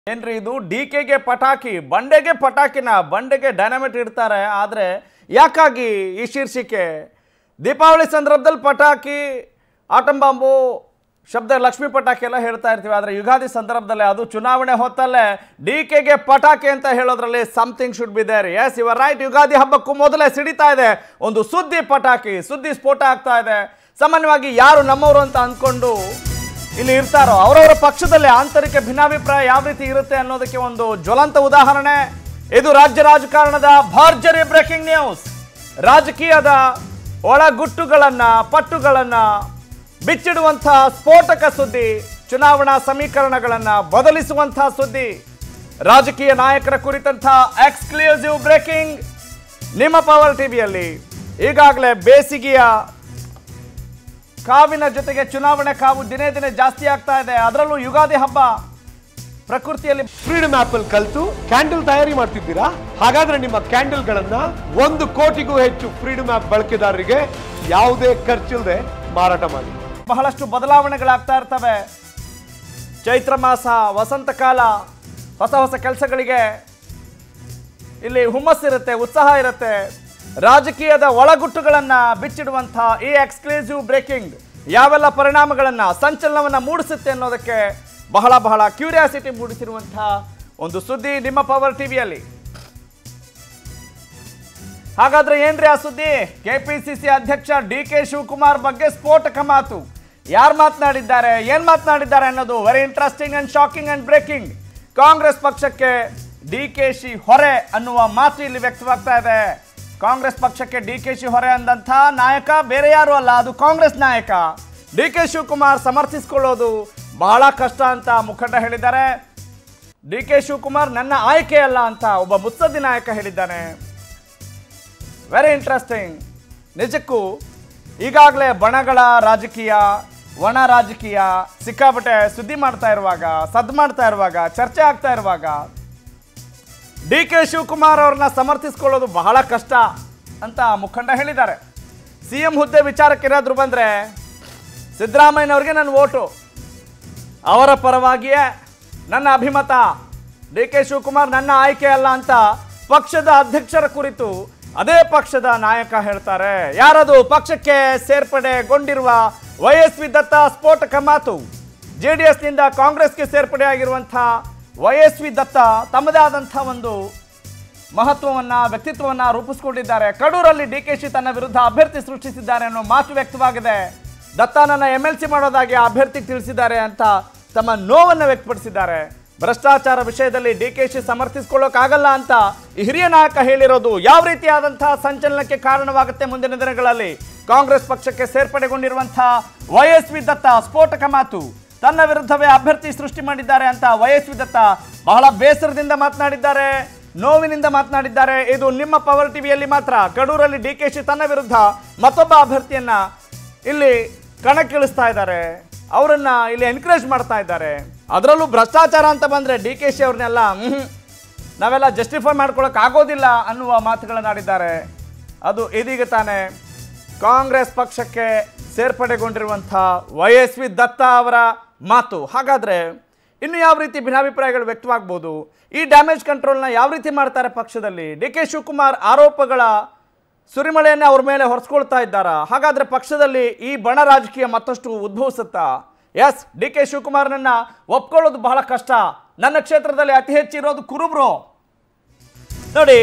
ಏನ್ರಿ ಇದು ಡಿ ಕೆಗೆ ಪಟಾಕಿ ಬಂಡೆಗೆ ಪಟಾಕಿನ ಬಂಡೆಗೆ ಡೈನಮಿಟ್ ಇಡ್ತಾರೆ ಆದರೆ ಯಾಕಾಗಿ ಈ ಶೀರ್ಷಿಕೆ ದೀಪಾವಳಿ ಸಂದರ್ಭದಲ್ಲಿ ಪಟಾಕಿ ಆಟಂ ಬಾಂಬು ಶಬ್ದ ಲಕ್ಷ್ಮೀ ಪಟಾಕಿ ಎಲ್ಲ ಹೇಳ್ತಾ ಇರ್ತೀವಿ ಆದರೆ ಯುಗಾದಿ ಸಂದರ್ಭದಲ್ಲೇ ಅದು ಚುನಾವಣೆ ಹೊತ್ತಲ್ಲೇ ಡಿ ಕೆಗೆ ಪಟಾಕಿ ಅಂತ ಹೇಳೋದ್ರಲ್ಲಿ something should be there as ever right Ugadi ಹಬ್ಬಕ್ಕೂ ಮೊದಲೇ ಸಿಡಿತಾ ಇದೆ ಒಂದು ಸುದ್ದಿ ಪಟಾಕಿ ಸುದ್ದಿ ಸ್ಫೋಟ ಆಗ್ತಾ ಇದೆ ಸಾಮಾನ್ಯವಾಗಿ ಯಾರು ನಮ್ಮವರು ಅಂತ ಅಂದ್ಕೊಂಡು ಇಲ್ಲಿ ಇರ್ತಾರೋ ಅವರವರ ಪಕ್ಷದಲ್ಲಿ ಆಂತರಿಕ ಭಿನ್ನಾಭಿಪ್ರಾಯ ಯಾವ ರೀತಿ ಇರುತ್ತೆ ಅನ್ನೋದಕ್ಕೆ ಒಂದು ಜ್ವಲಂತ ಉದಾಹರಣೆ ಇದು ರಾಜ್ಯ ರಾಜಕಾರಣದ ಭರ್ಜರಿ ಬ್ರೇಕಿಂಗ್ ನ್ಯೂಸ್ ರಾಜಕೀಯದ ಒಳಗುಟ್ಟುಗಳನ್ನ ಪಟ್ಟುಗಳನ್ನ ಬಿಚ್ಚಿಡುವಂತಹ ಸ್ಫೋಟಕ ಸುದ್ದಿ ಚುನಾವಣಾ ಸಮೀಕರಣಗಳನ್ನ ಬದಲಿಸುವಂತಹ ಸುದ್ದಿ ರಾಜಕೀಯ ನಾಯಕರ ಕುರಿತಂತ ಎಕ್ಸ್ಕ್ಲೂಸಿವ್ ಬ್ರೇಕಿಂಗ್ ನಿಮ್ಮ ಪವರ್ ಟಿವಿಯಲ್ಲಿ ಈಗಾಗಲೇ ಬೇಸಿಗೆಯ ಕಾವಿನ ಜೊತೆಗೆ ಚುನಾವಣೆ ಕಾವು ದಿನೇ ದಿನೇ ಜಾಸ್ತಿ ಆಗ್ತಾ ಇದೆ ಅದರಲ್ಲೂ ಯುಗಾದಿ ಹಬ್ಬ ಪ್ರಕೃತಿಯಲ್ಲಿ ಫ್ರೀಡಮ್ ಆಪ್ ಅಲ್ಲಿ ಕಲ್ತು ಕ್ಯಾಂಡಲ್ ತಯಾರಿ ಮಾಡ್ತಿದ್ದೀರಾ ಹಾಗಾದ್ರೆ ನಿಮ್ಮ ಕ್ಯಾಂಡಲ್ ಗಳನ್ನ ಒಂದು ಕೋಟಿಗೂ ಹೆಚ್ಚು ಫ್ರೀಡಮ್ ಆಪ್ ಬಳಕೆದಾರರಿಗೆ ಯಾವುದೇ ಖರ್ಚಿಲ್ಲದೆ ಮಾರಾಟ ಮಾಡಿ ಬಹಳಷ್ಟು ಬದಲಾವಣೆಗಳಾಗ್ತಾ ಇರ್ತವೆ ಚೈತ್ರ ಮಾಸ ವಸಂತ ಕಾಲ ಹೊಸ ಹೊಸ ಕೆಲಸಗಳಿಗೆ ಇಲ್ಲಿ ಹುಮ್ಮಸ್ಸಿರುತ್ತೆ ಉತ್ಸಾಹ ಇರುತ್ತೆ ರಾಜಕೀಯದ ಒಳಗುಟ್ಟುಗಳನ್ನ ಬಿಚ್ಚಿಡುವಂಥ ಈ ಎಕ್ಸ್ಕ್ಲೂಸಿವ್ ಬ್ರೇಕಿಂಗ್ ಯಾವೆಲ್ಲ ಪರಿಣಾಮಗಳನ್ನ ಸಂಚಲನವನ್ನ ಮೂಡಿಸುತ್ತೆ ಅನ್ನೋದಕ್ಕೆ ಬಹಳ ಬಹಳ ಕ್ಯೂರಿಯಾಸಿಟಿ ಮೂಡಿಸಿರುವಂತಹ ಒಂದು ಸುದ್ದಿ ನಿಮ್ಮ ಪವರ್ ಟಿವಿಯಲ್ಲಿ ಹಾಗಾದ್ರೆ ಏನ್ರಿ ಆ ಸುದ್ದಿ ಕೆಪಿಸಿಸಿ ಅಧ್ಯಕ್ಷ ಡಿ ಕೆ ಶಿವಕುಮಾರ್ ಬಗ್ಗೆ ಸ್ಫೋಟಕ ಮಾತು ಯಾರು ಮಾತನಾಡಿದ್ದಾರೆ ಏನ್ ಮಾತನಾಡಿದ್ದಾರೆ ಅನ್ನೋದು very interesting and shocking and breaking Congress ಪಕ್ಷಕ್ಕೆ ಡಿ ಕೆ ಶಿ ಹೊರೆ ಅನ್ನುವ ಮಾತು ಇಲ್ಲಿ ವ್ಯಕ್ತವಾಗ್ತಾ ಇದೆ ಕಾಂಗ್ರೆಸ್ ಪಕ್ಷಕ್ಕೆ ಡಿ ಕೆ ಶಿ ಹೊರೆ ಅಂದಂಥ ನಾಯಕ ಬೇರೆ ಯಾರು ಅಲ್ಲ ಅದು ಕಾಂಗ್ರೆಸ್ ನಾಯಕ ಡಿ ಕೆ ಶಿವಕುಮಾರ್ ಸಮರ್ಥಿಸಿಕೊಳ್ಳೋದು ಬಹಳ ಕಷ್ಟ ಅಂತ ಮುಖಂಡ ಹೇಳಿದ್ದಾರೆ ಡಿ ಕೆ ಶಿವಕುಮಾರ್ ನನ್ನ ಆಯ್ಕೆ ಅಲ್ಲ ಅಂತ ಒಬ್ಬ ಮುತ್ಸದ್ದಿ ನಾಯಕ ಹೇಳಿದ್ದಾನೆ ವೆರಿ ಇಂಟ್ರೆಸ್ಟಿಂಗ್ ನಿಜಕ್ಕೂ ಈಗಾಗಲೇ ಬಣಗಳ ರಾಜಕೀಯ ಒಣ ರಾಜಕೀಯ ಸಿಕ್ಕಾಪಟ್ಟೆ ಸುದ್ದಿ ಮಾಡ್ತಾ ಇರುವಾಗ ಸದ್ದು ಮಾಡ್ತಾ ಇರುವಾಗ ಚರ್ಚೆ ಆಗ್ತಾ ಇರುವಾಗ ಡಿ ಕೆ ಶಿವಕುಮಾರ್ ಅವ್ರನ್ನ ಸಮರ್ಥಿಸ್ಕೊಳ್ಳೋದು ಬಹಳ ಕಷ್ಟ ಅಂತ ಮುಖಂಡ ಹೇಳಿದ್ದಾರೆ ಸಿ ಎಂ ಹುದ್ದೆ ವಿಚಾರಕ್ಕೆ ಏನಾದ್ರು ಬಂದರೆ ಸಿದ್ದರಾಮಯ್ಯನವ್ರಿಗೆ ನನ್ನ ಓಟು ಅವರ ಪರವಾಗಿಯೇ ನನ್ನ ಅಭಿಮತ ಡಿ ಕೆ ಶಿವಕುಮಾರ್ ನನ್ನ ಆಯ್ಕೆ ಅಲ್ಲ ಅಂತ ಪಕ್ಷದ ಅಧ್ಯಕ್ಷರ ಕುರಿತು ಅದೇ ಪಕ್ಷದ ನಾಯಕ ಹೇಳ್ತಾರೆ ಯಾರದು ಪಕ್ಷಕ್ಕೆ ಸೇರ್ಪಡೆಗೊಂಡಿರುವ ವೈ ಎಸ್ ವಿ ದತ್ತ ಸ್ಫೋಟಕ ಮಾತು ಜೆ ಡಿ ಎಸ್ನಿಂದ ಕಾಂಗ್ರೆಸ್ಗೆ ಸೇರ್ಪಡೆಯಾಗಿರುವಂಥ ವೈ ಎಸ್ ವಿ ದತ್ತ ತಮ್ಮದೇ ಆದಂಥ ಒಂದು ಮಹತ್ವವನ್ನ ವ್ಯಕ್ತಿತ್ವವನ್ನ ರೂಪಿಸಿಕೊಂಡಿದ್ದಾರೆ ಕಡೂರಲ್ಲಿ ಡಿ ಕೆ ಶಿ ತನ್ನ ವಿರುದ್ಧ ಅಭ್ಯರ್ಥಿ ಸೃಷ್ಟಿಸಿದ್ದಾರೆ ಅನ್ನೋ ಮಾತು ವ್ಯಕ್ತವಾಗಿದೆ ದತ್ತಾನನ್ನ ಎಂ ಎಲ್ ಸಿ ಮಾಡೋದಾಗಿ ಆ ಅಭ್ಯರ್ಥಿ ತಿಳಿಸಿದ್ದಾರೆ ಅಂತ ತಮ್ಮ ನೋವನ್ನು ವ್ಯಕ್ತಪಡಿಸಿದ್ದಾರೆ ಭ್ರಷ್ಟಾಚಾರ ವಿಷಯದಲ್ಲಿ ಡಿ ಕೆ ಶಿ ಸಮರ್ಥಿಸಿಕೊಳ್ಳೋಕ್ಕಾಗಲ್ಲ ಅಂತ ಈ ಹಿರಿಯ ನಾಯಕ ಹೇಳಿರೋದು ಯಾವ ರೀತಿಯಾದಂತಹ ಸಂಚಲನಕ್ಕೆ ಕಾರಣವಾಗುತ್ತೆ ಮುಂದಿನ ದಿನಗಳಲ್ಲಿ ಕಾಂಗ್ರೆಸ್ ಪಕ್ಷಕ್ಕೆ ಸೇರ್ಪಡೆಗೊಂಡಿರುವಂತಹ ವೈ ಎಸ್ ವಿ ದತ್ತ ಸ್ಫೋಟಕ ಮಾತು ತನ್ನ ವಿರುದ್ಧವೇ ಅಭ್ಯರ್ಥಿ ಸೃಷ್ಟಿ ಮಾಡಿದ್ದಾರೆ ಅಂತ ವೈ ಎಸ್ ವಿ ದತ್ತ ಬಹಳ ಬೇಸರದಿಂದ ಮಾತನಾಡಿದ್ದಾರೆ ನೋವಿನಿಂದ ಮಾತನಾಡಿದ್ದಾರೆ ಇದು ನಿಮ್ಮ ಪವರ್ ಟಿವಿಯಲ್ಲಿ ಮಾತ್ರ ಕಡೂರಲ್ಲಿ ಡಿ ಕೆ ಶಿ ತನ್ನ ವಿರುದ್ಧ ಮತ್ತೊಬ್ಬ ಅಭ್ಯರ್ಥಿಯನ್ನ ಇಲ್ಲಿ ಕಣಕ್ಕಿಳಿಸ್ತಾ ಇದ್ದಾರೆ ಅವರನ್ನ ಇಲ್ಲಿ ಎನ್ಕರೇಜ್ ಮಾಡ್ತಾ ಇದ್ದಾರೆ ಅದರಲ್ಲೂ ಭ್ರಷ್ಟಾಚಾರ ಅಂತ ಬಂದ್ರೆ ಡಿ ಕೆ ಶಿ ಅವ್ರನ್ನೆಲ್ಲ ಮ್ಹೂ, ನಾವೆಲ್ಲ ಜಸ್ಟಿಫೈ ಮಾಡ್ಕೊಳಕ್ ಆಗೋದಿಲ್ಲ ಅನ್ನುವ ಮಾತುಗಳನ್ನಾಡಿದ್ದಾರೆ ಅದು ಇದೀಗ ತಾನೇ ಕಾಂಗ್ರೆಸ್ ಪಕ್ಷಕ್ಕೆ ಸೇರ್ಪಡೆಗೊಂಡಿರುವಂಥ ವೈ ಎಸ್ ವಿ ದತ್ತ ಅವರ ಮಾತು ಹಾಗಾದ್ರೆ ಇನ್ನು ಯಾವ ರೀತಿ ಭಿನ್ನಾಭಿಪ್ರಾಯಗಳು ವ್ಯಕ್ತವಾಗ್ಬೋದು ಈ ಡ್ಯಾಮೇಜ್ ಕಂಟ್ರೋಲ್ನ ಯಾವ ರೀತಿ ಮಾಡ್ತಾರೆ ಪಕ್ಷದಲ್ಲಿ ಡಿ ಕೆ ಶಿವಕುಮಾರ್ ಆರೋಪಗಳ ಸುರಿಮಳೆಯನ್ನೇ ಅವ್ರ ಮೇಲೆ ಹೊರಿಸ್ಕೊಳ್ತಾ ಇದ್ದಾರಾ ಹಾಗಾದ್ರೆ ಪಕ್ಷದಲ್ಲಿ ಈ ಬಣ ರಾಜಕೀಯ ಮತ್ತಷ್ಟು ಉದ್ಭವಿಸುತ್ತಾ ಎಸ್ ಡಿ ಕೆ ಶಿವಕುಮಾರ್ನನ್ನ ಒಪ್ಕೊಳ್ಳೋದು ಬಹಳ ಕಷ್ಟ ನನ್ನ ಕ್ಷೇತ್ರದಲ್ಲಿ ಅತಿ ಹೆಚ್ಚು ಇರೋದು ಕುರುಬ್ರು ನೋಡಿ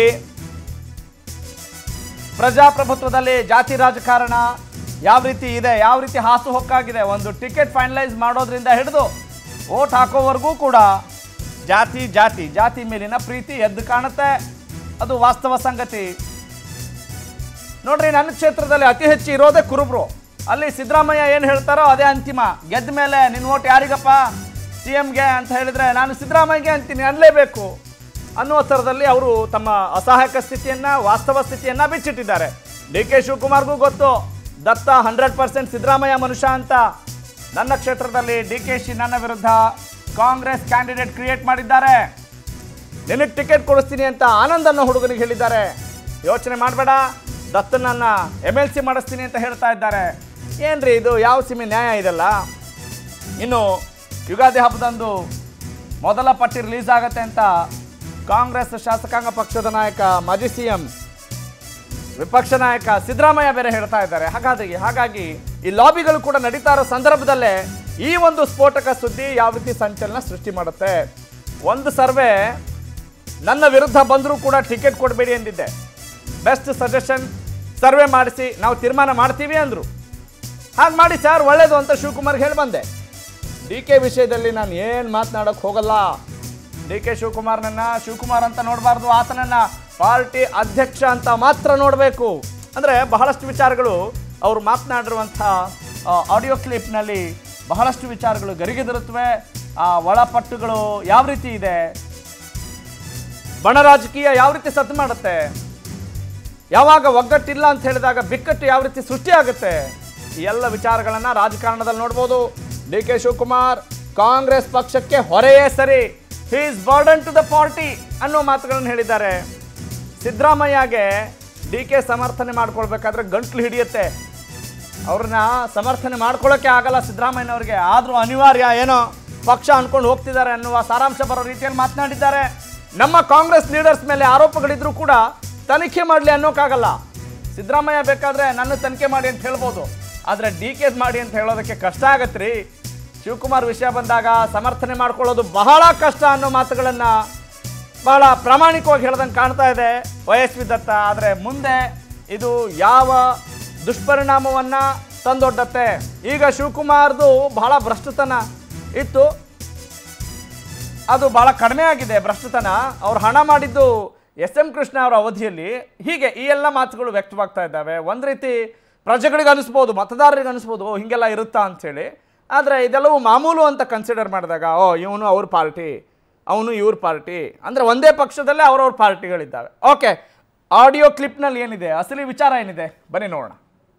ಪ್ರಜಾಪ್ರಭುತ್ವದಲ್ಲಿ ಜಾತಿ ರಾಜಕಾರಣ ಯಾವ ರೀತಿ ಇದೆ ಯಾವ ರೀತಿ ಹಾಸು ಹೊಕ್ಕಾಗಿದೆ ಒಂದು ಟಿಕೆಟ್ ಫೈನಲೈಸ್ ಮಾಡೋದ್ರಿಂದ ಹಿಡಿದು ಓಟ್ ಹಾಕೋವರೆಗೂ ಕೂಡ ಜಾತಿ ಜಾತಿ ಜಾತಿ ಮೇಲಿನ ಪ್ರೀತಿ ಎದ್ದು ಕಾಣುತ್ತೆ ಅದು ವಾಸ್ತವ ಸಂಗತಿ ನೋಡ್ರಿ ನನ್ನ ಕ್ಷೇತ್ರದಲ್ಲಿ ಅತಿ ಹೆಚ್ಚು ಇರೋದೇ ಕುರುಬ್ರು ಅಲ್ಲಿ ಸಿದ್ದರಾಮಯ್ಯ ಏನು ಹೇಳ್ತಾರೋ ಅದೇ ಅಂತಿಮ ಗೆದ್ದ ಮೇಲೆ ನಿನ್ನ ಓಟ್ ಯಾರಿಗಪ್ಪ ಸಿ ಎಮ್ಗೆ ಅಂತ ಹೇಳಿದ್ರೆ ನಾನು ಸಿದ್ದರಾಮಯ್ಯಗೆ ಅಂತೀನಿ ಅನ್ಲೇಬೇಕು ಅನ್ನುವ ಥರದಲ್ಲಿ ಅವರು ತಮ್ಮ ಅಸಹಾಯಕ ಸ್ಥಿತಿಯನ್ನ ವಾಸ್ತವ ಸ್ಥಿತಿಯನ್ನ ಬಿಚ್ಚಿಟ್ಟಿದ್ದಾರೆ ಡಿ ಕೆ ಶಿವಕುಮಾರ್ಗೂ ಗೊತ್ತು ದತ್ತ ಹಂಡ್ರೆಡ್ ಪರ್ಸೆಂಟ್ ಸಿದ್ದರಾಮಯ್ಯ ಮನುಷ್ಯ ಅಂತ ನನ್ನ ಕ್ಷೇತ್ರದಲ್ಲಿ ಡಿ ಕೆ ಶಿ ನನ್ನ ವಿರುದ್ಧ ಕಾಂಗ್ರೆಸ್ ಕ್ಯಾಂಡಿಡೇಟ್ ಕ್ರಿಯೇಟ್ ಮಾಡಿದ್ದಾರೆ ನಿನಗೆ ಟಿಕೆಟ್ ಕೊಡಿಸ್ತೀನಿ ಅಂತ ಆನಂದ್ ಅನ್ನೋ ಹುಡುಗನಿಗೆ ಹೇಳಿದ್ದಾರೆ ಯೋಚನೆ ಮಾಡಬೇಡ ದತ್ತನನ್ನ ಎಮ್ ಎಲ್ ಸಿ ಮಾಡಿಸ್ತೀನಿ ಅಂತ ಹೇಳ್ತಾ ಇದ್ದಾರೆ ಏನ್ರಿ ಇದು ಯಾವ ಸಿಮಿ ನ್ಯಾಯ ಇದಲ್ಲ ಇನ್ನು ಯುಗಾದಿ ಹಬ್ಬದಂದು ಮೊದಲ ಪಟ್ಟಿ ರಿಲೀಸ್ ಆಗತ್ತೆ ಅಂತ ಕಾಂಗ್ರೆಸ್ ಶಾಸಕಾಂಗ ಪಕ್ಷದ ನಾಯಕ ಮಾಜಿ ಸಿಎಂ ವಿಪಕ್ಷ ನಾಯಕ ಸಿದ್ದರಾಮಯ್ಯ ಬೇರೆ ಹೇಳ್ತಾ ಇದ್ದಾರೆ ಹಾಗಾಗಿ ಹಾಗಾಗಿ ಈ ಲಾಬಿಗಳು ಕೂಡ ನಡೀತಾ ಇರೋ ಸಂದರ್ಭದಲ್ಲೇ ಈ ಒಂದು ಸ್ಫೋಟಕ ಸುದ್ದಿ ಯಾವ ರೀತಿ ಸಂಚಲನ ಸೃಷ್ಟಿ ಮಾಡುತ್ತೆ ಒಂದು ಸರ್ವೆ ನನ್ನ ವಿರುದ್ಧ ಬಂದರೂ ಕೂಡ ಟಿಕೆಟ್ ಕೊಡಬೇಡಿ ಎಂದಿದ್ದೆ ಬೆಸ್ಟ್ ಸಜೆಷನ್ ಸರ್ವೆ ಮಾಡಿಸಿ ನಾವು ತೀರ್ಮಾನ ಮಾಡ್ತೀವಿ ಅಂದರು ಹಾಗೆ ಮಾಡಿ ಸರ್ ಒಳ್ಳೇದು ಅಂತ ಶಿವಕುಮಾರ್ಗೆ ಹೇಳಿ ಬಂದೆ ಡಿ ಕೆ ವಿಷಯದಲ್ಲಿ ನಾನು ಏನು ಮಾತನಾಡೋಕ್ಕೆ ಹೋಗಲ್ಲ ಡಿ ಕೆ ಶಿವಕುಮಾರ್ನನ್ನ ಶಿವಕುಮಾರ್ ಅಂತ ನೋಡಬಾರ್ದು ಆತನನ್ನ ಪಾರ್ಟಿ ಅಧ್ಯಕ್ಷ ಅಂತ ಮಾತ್ರ ನೋಡಬೇಕು ಅಂದರೆ ಬಹಳಷ್ಟು ವಿಚಾರಗಳು ಅವರು ಮಾತನಾಡಿರುವಂಥ ಆಡಿಯೋ ಕ್ಲಿಪ್ನಲ್ಲಿ ಬಹಳಷ್ಟು ವಿಚಾರಗಳು ಗರಿಗೆದರುತ್ತವೆ ಆ ಒಳಪಟ್ಟುಗಳು ಯಾವ ರೀತಿ ಇದೆ ಬಣ ರಾಜಕೀಯ ಯಾವ ರೀತಿ ಸದ್ದು ಮಾಡುತ್ತೆ ಯಾವಾಗ ಒಗ್ಗಟ್ಟಿಲ್ಲ ಅಂತ ಹೇಳಿದಾಗ ಬಿಕ್ಕಟ್ಟು ಯಾವ ರೀತಿ ಸೃಷ್ಟಿಯಾಗುತ್ತೆ ಈ ಎಲ್ಲ ವಿಚಾರಗಳನ್ನ ರಾಜಕಾರಣದಲ್ಲಿ ನೋಡ್ಬೋದು ಡಿ ಕೆ ಶಿವಕುಮಾರ್ ಕಾಂಗ್ರೆಸ್ ಪಕ್ಷಕ್ಕೆ ಹೊರೆಯೇ ಸರಿ he's burden to the party ಅನ್ನೋ ಮಾತುಗಳನ್ನು ಹೇಳಿದ್ದಾರೆ ಸಿದ್ದರಾಮಯ್ಯಗೆ ಡಿ ಕೆ ಸಮರ್ಥನೆ ಮಾಡ್ಕೊಳ್ಬೇಕಾದ್ರೆ ಗಂಟ್ಲು ಹಿಡಿಯುತ್ತೆ ಅವ್ರನ್ನ ಸಮರ್ಥನೆ ಮಾಡ್ಕೊಳ್ಳೋಕೆ ಆಗಲ್ಲ ಸಿದ್ದರಾಮಯ್ಯನವ್ರಿಗೆ ಆದರೂ ಅನಿವಾರ್ಯ ಏನೋ ಪಕ್ಷ ಅನ್ಕೊಂಡು ಹೋಗ್ತಿದ್ದಾರೆ ಅನ್ನುವ ಸಾರಾಂಶ ಬರೋ ರೀತಿಯಲ್ಲಿ ಮಾತನಾಡಿದ್ದಾರೆ ನಮ್ಮ ಕಾಂಗ್ರೆಸ್ ಲೀಡರ್ಸ್ ಮೇಲೆ ಆರೋಪಗಳಿದ್ರೂ ಕೂಡ ತನಿಖೆ ಮಾಡಲಿ ಅನ್ನೋಕ್ಕಾಗಲ್ಲ ಸಿದ್ದರಾಮಯ್ಯ ಬೇಕಾದ್ರೆ ನನ್ನ ತನಿಖೆ ಮಾಡಿ ಅಂತ ಹೇಳ್ಬೋದು ಆದರೆ ಡಿ ಕೆ ಮಾಡಿ ಅಂತ ಹೇಳೋದಕ್ಕೆ ಕಷ್ಟ ಆಗತ್ತೆ ರೀ ಶಿವಕುಮಾರ್ ವಿಷಯ ಬಂದಾಗ ಸಮರ್ಥನೆ ಮಾಡ್ಕೊಳ್ಳೋದು ಬಹಳ ಕಷ್ಟ ಅನ್ನೋ ಮಾತುಗಳನ್ನು ಬಹಳ ಪ್ರಾಮಾಣಿಕವಾಗಿ ಹೇಳ್ದಂಗೆ ಕಾಣ್ತಾ ಇದೆ ವಯಸ್ವಿ ದತ್ತ ಆದರೆ ಮುಂದೆ ಇದು ಯಾವ ದುಷ್ಪರಿಣಾಮವನ್ನ ತಂದೊಡ್ಡತ್ತೆ ಈಗ ಶಿವಕುಮಾರ್ದು ಬಹಳ ಭ್ರಷ್ಟತನ ಇತ್ತು ಅದು ಬಹಳ ಕಡಿಮೆ ಆಗಿದೆ ಭ್ರಷ್ಟತನ ಅವ್ರು ಹಣ ಮಾಡಿದ್ದು ಎಸ್ ಎಂ ಕೃಷ್ಣ ಅವರ ಅವಧಿಯಲ್ಲಿ ಹೀಗೆ ಈ ಎಲ್ಲ ಮಾತುಗಳು ವ್ಯಕ್ತವಾಗ್ತಾ ಇದ್ದಾವೆ ಒಂದು ರೀತಿ ಪ್ರಜೆಗಳಿಗೆ ಅನಿಸ್ಬೋದು ಮತದಾರರಿಗೆ ಅನಿಸ್ಬೋದು ಓ ಹಿಂಗೆಲ್ಲ ಇರುತ್ತಾ ಅಂಥೇಳಿ ಆದರೆ ಇದೆಲ್ಲವೂ ಮಾಮೂಲು ಅಂತ ಕನ್ಸಿಡರ್ ಮಾಡಿದಾಗ ಓ ಇವನು ಅವ್ರ ಪಾರ್ಟಿ ಅವನು ಇವ್ರ ಪಾರ್ಟಿ ಅಂದರೆ ಒಂದೇ ಪಕ್ಷದಲ್ಲೇ ಅವ್ರವ್ರ ಪಾರ್ಟಿಗಳಿದ್ದಾವೆ ಓಕೆ ಆಡಿಯೋ ಕ್ಲಿಪ್ನಲ್ಲಿ ಏನಿದೆ ಅಸಲಿ ವಿಚಾರ ಏನಿದೆ ಬನ್ನಿ ನೋಡೋಣ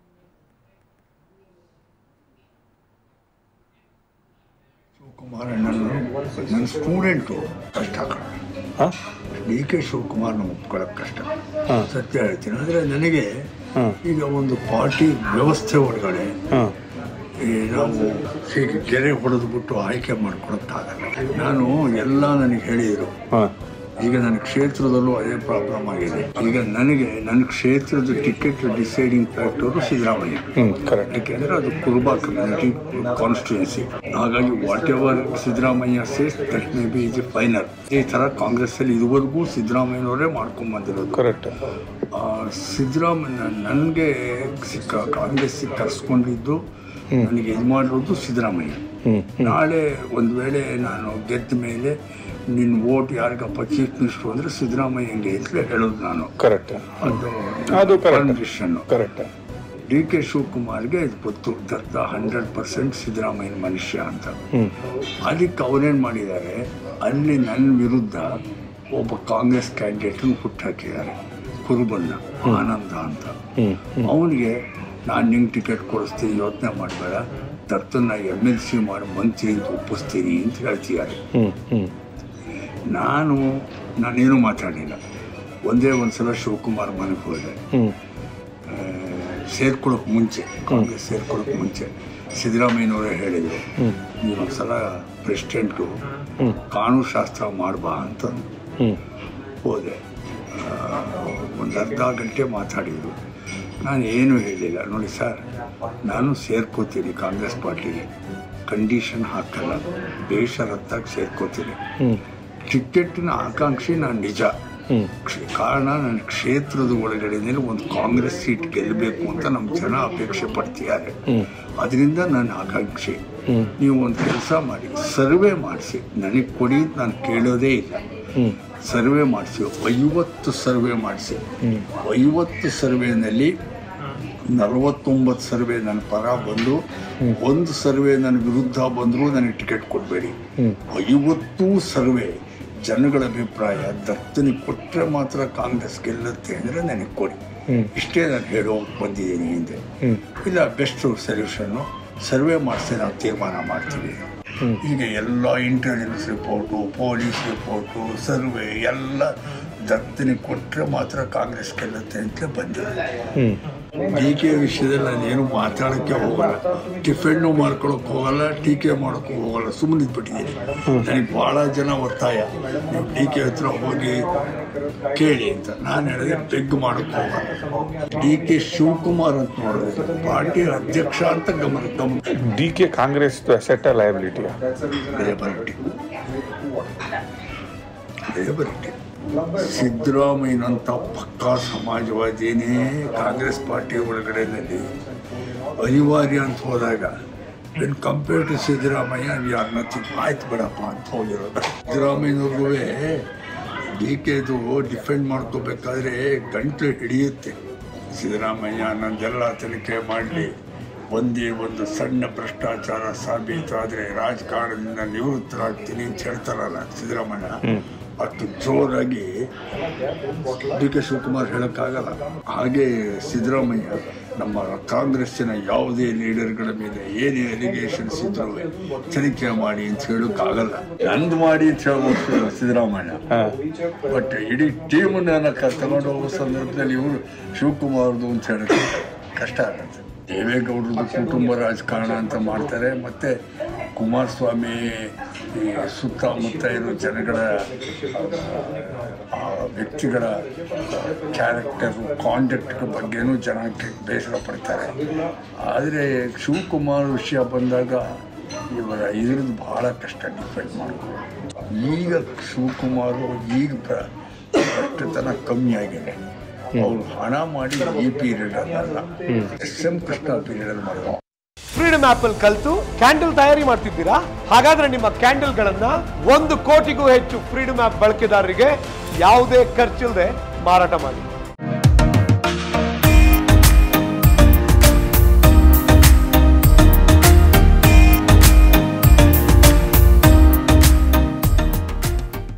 ಶಿವಕುಮಾರ್ ಅಣ್ಣನು ನನ್ನ ಸ್ಟೂಡೆಂಟು ಕಷ್ಟ ಡಿ ಕೆ ಶಿವಕುಮಾರ್ನ ಒಪ್ಕೊಳ್ಳೋಕೆ ಕಷ್ಟ ಸತ್ಯ ಹೇಳ್ತೀನಿ ಅಂದರೆ ನನಗೆ ಈಗ ಒಂದು ಪಾರ್ಟಿ ವ್ಯವಸ್ಥೆ ಒಳಗಡೆ ಈ ನಾವು ಹೀಗೆ ಗೆರೆ ಹೊಡೆದ್ಬಿಟ್ಟು ಆಯ್ಕೆ ಮಾಡ್ಕೊಳಕ್ಕಾಗಲ್ಲ ನಾನು ಎಲ್ಲ ನನಗೆ ಹೇಳಿದರು ಈಗ ನನ್ನ ಕ್ಷೇತ್ರದಲ್ಲೂ ಅದೇ ಪ್ರಾಬ್ಲಮ್ ಆಗಿದೆ ಈಗ ನನಗೆ ನನ್ನ ಕ್ಷೇತ್ರದ ಟಿಕೆಟ್ ಡಿಸೈಡಿಂಗ್ ಫ್ಯಾಕ್ಟರು ಸಿದ್ದರಾಮಯ್ಯ ಯಾಕೆಂದ್ರೆ ಅದು ಕುರುಬಾ ಕಮ್ಯುನಿಟಿ ಕಾನ್ಸ್ಟಿಟ್ಯೂನ್ಸಿ ಹಾಗಾಗಿ whatever Siddaramaiah says that maybe is final ಈ ತರ ಕಾಂಗ್ರೆಸ್ ಅಲ್ಲಿ ಇದುವರೆಗೂ ಸಿದ್ದರಾಮಯ್ಯನವರೇ ಮಾಡ್ಕೊಂಡ್ ಬಂದಿರೋದು ಕರೆಕ್ಟ್ ಸಿದ್ದರಾಮಯ್ಯ ನನಗೆ ಸಿಕ್ಕ ಕಾಂಗ್ರೆಸ್ ಕರ್ಸ್ಕೊಂಡಿದ್ದು ನನಗೆ ಇದು ಮಾಡಿರೋದು ಸಿದ್ದರಾಮಯ್ಯ ನಾಳೆ ಒಂದು ವೇಳೆ ನಾನು ಗೆದ್ದ ಮೇಲೆ ನಿನ್ನ ಓಟ್ ಯಾರಿಗಪ್ಪ ಚೀಫ್ ಮಿನಿಸ್ಟರ್ ಅಂದ್ರೆ ಸಿದ್ದರಾಮಯ್ಯಂಗೆ ಅಂತಲೇ ಹೇಳೋದು ನಾನು ಕರೆಕ್ಟ್ ಅದು ಅದು correct. Condition correct D K ಶಿವಕುಮಾರ್ಗೆ ಇದು ಗೊತ್ತು ದತ್ತ ಹಂಡ್ರೆಡ್ ಪರ್ಸೆಂಟ್ ಸಿದ್ದರಾಮಯ್ಯನ ಮನುಷ್ಯ ಅಂತ ಅದಕ್ಕೆ ಅವರೇನು ಮಾಡಿದ್ದಾರೆ ಅಲ್ಲಿ ನನ್ನ ವಿರುದ್ಧ ಒಬ್ಬ ಕಾಂಗ್ರೆಸ್ ಕ್ಯಾಂಡಿಡೇಟನ್ನು ಹುಟ್ಟಾಕಿದ್ದಾರೆ ಕುರುಬನ್ನ ಆನಂದ ಅಂತ ಅವನಿಗೆ ನಾನು ನಿಂಗೆ ಟಿಕೆಟ್ ಕೊಡಿಸ್ತೀನಿ ಯೋಚನೆ ಮಾಡಬೇಡ ದತ್ತನ್ನ ಎಮ್ ಎಲ್ ಸಿ ಮಾಡಿ ಮಂತ್ರಿ ಅಂತ ಒಪ್ಪಿಸ್ತೀನಿ ಅಂತ ಹೇಳ್ತಿದ್ದಾರೆ ನಾನು ನಾನೇನು ಮಾತಾಡಿಲ್ಲ ಒಂದೇ ಒಂದು ಸಲ ಶಿವಕುಮಾರ್ ಮನೆಗೆ ಹೋದೆ ಸೇರ್ಕೊಳ್ಳೋಕೆ ಮುಂಚೆ ಕಾಂಗ್ರೆಸ್ ಸೇರ್ಕೊಳ್ಳೋಕೆ ಮುಂಚೆ ಸಿದ್ದರಾಮಯ್ಯನವರೇ ಹೇಳಿದರು ನೀವೊಂದ್ಸಲ ಪ್ರೆಸಿಡೆಂಟ್ಗೂ ಕಾನೂನು ಶಾಸ್ತ್ರ ಮಾಡ್ಬಾ ಅಂತ ಹೋದೆ ಒಂದು ಅರ್ಧ ಗಂಟೆ ಮಾತಾಡಿದರು ನಾನು ಏನು ಹೇಳಿಲ್ಲ ನೋಡಿ ಸರ್ ನಾನು ಸೇರ್ಕೋತೀನಿ ಕಾಂಗ್ರೆಸ್ ಪಾರ್ಟಿಗೆ ಕಂಡೀಷನ್ ಹಾಕಲ್ಲ ಬೇಷರತ್ತಾಗಿ ಸೇರ್ಕೋತೀನಿ ಟಿಕೆಟ್ನ ಆಕಾಂಕ್ಷಿ ನಾನು ನಿಜ ಕ್ಷ- ಕಾರಣ ನನ್ನ ಕ್ಷೇತ್ರದ ಒಳಗಡೆನಲ್ಲಿ ಒಂದು ಕಾಂಗ್ರೆಸ್ ಸೀಟ್ ಗೆಲ್ಲಬೇಕು ಅಂತ ನಮ್ಮ ಜನ ಅಪೇಕ್ಷೆ ಪಡ್ತಿದ್ದಾರೆ ಅದರಿಂದ ನನ್ನ ಆಕಾಂಕ್ಷೆ ನೀವು ಒಂದು ಕೆಲಸ ಮಾಡಿ ಸರ್ವೆ ಮಾಡಿಸಿ ನನಗೆ ಕೊಡಿ ಅಂತ ನಾನು ಕೇಳೋದೇ ಇಲ್ಲ ಸರ್ವೆ ಮಾಡಿಸಿ ಐವತ್ತು ಸರ್ವೆ ಮಾಡಿಸಿ ಐವತ್ತು ಸರ್ವೆನಲ್ಲಿ ನಲವತ್ತೊಂಬತ್ತು ಸರ್ವೆ ನನ್ನ ಪರ ಬಂದು ಒಂದು ಸರ್ವೆ ನನ್ನ ವಿರುದ್ಧ ಬಂದರೂ ನನಗೆ ಟಿಕೆಟ್ ಕೊಡಬೇಡಿ ಐವತ್ತು ಸರ್ವೆ ಜನಗಳ ಅಭಿಪ್ರಾಯ ದತ್ತನಿಗೆ ಕೊಟ್ಟರೆ ಮಾತ್ರ ಕಾಂಗ್ರೆಸ್ ಗೆಲ್ಲುತ್ತೆ ಅಂದರೆ ನನಗೆ ಕೊಡಿ ಇಷ್ಟೇ ನಾನು ಹೇಳೋ ಬಂದಿದ್ದೀನಿ ಹಿಂದೆ ಇಲ್ಲ ಬೆಸ್ಟ್ ಸೊಲ್ಯೂಷನ್ನು ಸರ್ವೆ ಮಾಡಿಸಿ ನಾವು ತೀರ್ಮಾನ ಮಾಡ್ತೀವಿ ಈಗ ಎಲ್ಲ intelligence report police report survey ಎಲ್ಲ ದತ್ತನಿಗೆ ಕೊಟ್ಟರೆ ಮಾತ್ರ ಕಾಂಗ್ರೆಸ್ ಗೆಲ್ಲುತ್ತೆ ಅಂತಲೇ ಬಂದಿದೆ ಡಿ ಕೆ ವಿಷಯದಲ್ಲಿ ನಾನೇನು ಮಾತಾಡೋಕ್ಕೆ ಹೋಗಲ್ಲ ಡಿಫೆಂಡು ಮಾಡ್ಕೊಳಕ್ಕೆ ಹೋಗಲ್ಲ ಟೀಕೆ ಮಾಡೋಕ್ಕೂ ಹೋಗಲ್ಲ ಸುಮ್ಮನೆ ಇದ್ಬಿಟ್ಟಿದ್ದೀನಿ ನನಗೆ ಭಾಳ ಜನ ಒತ್ತಾಯ ನೀವು ಡಿ ಕೆ ಹತ್ರ ಹೋಗಿ ಕೇಳಿ ಅಂತ ನಾನು ಹೇಳಿದೆ ಬೆಗ್ ಮಾಡೋಕ್ಕೆ ಹೋಗಲ್ಲ ಡಿ ಕೆ ಶಿವಕುಮಾರ್ ಅಂತ ನೋಡಿದ್ರೆ ಪಾರ್ಟಿ ಅಧ್ಯಕ್ಷ ಅಂತ ಗಮನ ಗಮನ D K Congress asset liability liability liability ಸಿದ್ದರಾಮಯ್ಯನಂತ ಪಕ್ಕಾ ಸಮಾಜವಾದಿನೇ ಕಾಂಗ್ರೆಸ್ ಪಾರ್ಟಿ ಒಳಗಡೆನಲ್ಲಿ ಅನಿವಾರ್ಯ ಅಂತ ಹೋದಾಗ when compare to Siddaramaiah we are nothing ಆಯ್ತು ಬಿಡಪ್ಪ ಅಂತ ಹೋಗಿರೋದು ಸಿದ್ದರಾಮಯ್ಯನವ್ರಿಗೂ ಡಿ ಕೆದು ಡಿಫೆಂಡ್ ಮಾಡ್ಕೋಬೇಕಾದ್ರೆ ಗಂಟ್ಲು ಹಿಡಿಯುತ್ತೆ ಸಿದ್ದರಾಮಯ್ಯ ನಂದೆಲ್ಲ ತನಿಖೆ ಮಾಡಲಿ ಒಂದೇ ಒಂದು ಸಣ್ಣ ಭ್ರಷ್ಟಾಚಾರ ಸಾಬೀತಾದರೆ ರಾಜಕಾರಣದಿಂದ ನಿವೃತ್ತರಾಗ್ತೀನಿ ಅಂತ ಹೇಳ್ತಾರಲ್ಲ ಸಿದ್ದರಾಮಯ್ಯ ಅಷ್ಟು ಜೋರಾಗಿ ಡಿ ಕೆ ಶಿವಕುಮಾರ್ ಹೇಳೋಕ್ಕಾಗಲ್ಲ ಹಾಗೆ ಸಿದ್ದರಾಮಯ್ಯ ನಮ್ಮ ಕಾಂಗ್ರೆಸ್ಸಿನ ಯಾವುದೇ ಲೀಡರ್ಗಳ ಮೇಲೆ ಏನೇ ಅಲಿಗೇಷನ್ಸ್ ಇದ್ರು ತನಿಖೆ ಮಾಡಿ ಅಂತ ಹೇಳೋಕ್ಕಾಗಲ್ಲ ನಂದು ಮಾಡಿ ಅಂತ ಹೇಳ್ಬೋದು ಸಿದ್ದರಾಮಯ್ಯ ಬಟ್ ಇಡೀ ಟೀಮನ್ನ ತಗೊಂಡು ಹೋಗೋ ಸಂದರ್ಭದಲ್ಲಿ ಇವರು ಶಿವಕುಮಾರ್ದು ಅಂತ ಹೇಳೋಕ್ಕೆ ಕಷ್ಟ ಆಗುತ್ತೆ ದೇವೇಗೌಡರದ್ದು ಕುಟುಂಬ ರಾಜಕಾರಣ ಅಂತ ಮಾಡ್ತಾರೆ ಮತ್ತು ಕುಮಾರಸ್ವಾಮಿ ಈ ಸುತ್ತಮುತ್ತ ಇರೋ ಜನಗಳ ಆ ವ್ಯಕ್ತಿಗಳ ಕ್ಯಾರೆಕ್ಟರು ಕಾಂಡಕ್ಟ್ ಬಗ್ಗೆನೂ ಜನ ಕೆ- ಬೇಸರ ಪಡ್ತಾರೆ ಆದರೆ ಶಿವಕುಮಾರ್ ವಿಷಯ ಬಂದಾಗ ಇವರ ಇದ್ರದ್ದು ಬಹಳ ಕಷ್ಟ ಡಿಪೆಂಡ್ ಮಾಡ್ಕೊಳ್ಳೋದು ಈಗ ಶಿವಕುಮಾರು ಈಗ ಪ್ರ- ಭ್ರಷ್ಟತನ ಕಮ್ಮಿ ಆಗಿದೆ ಅವ್ರು ಹಣ ಮಾಡಿ ಈ ಪೀರಿಯಡ್ ಅಲ್ಲ ಎಸ್ ಎಂ ಕೃಷ್ಣ ಪೀರಿಯಡ್ ಮಾಡಿದ್ರು ಫ್ರೀಡಮ್ ಆಪ್ ಅಲ್ಲಿ ಕಲ್ತು ಕ್ಯಾಂಡಲ್ ತಯಾರಿ ಮಾಡ್ತಿದ್ದೀರಾ ಹಾಗಾದ್ರೆ ನಿಮ್ಮ ಕ್ಯಾಂಡಲ್ ಗಳನ್ನ ಒಂದು ಕೋಟಿಗೂ ಹೆಚ್ಚು ಫ್ರೀಡಮ್ ಆಪ್ ಬಳಕೆದಾರರಿಗೆ ಯಾವುದೇ ಖರ್ಚಿಲ್ಲದೆ ಮಾರಾಟ ಮಾಡಿ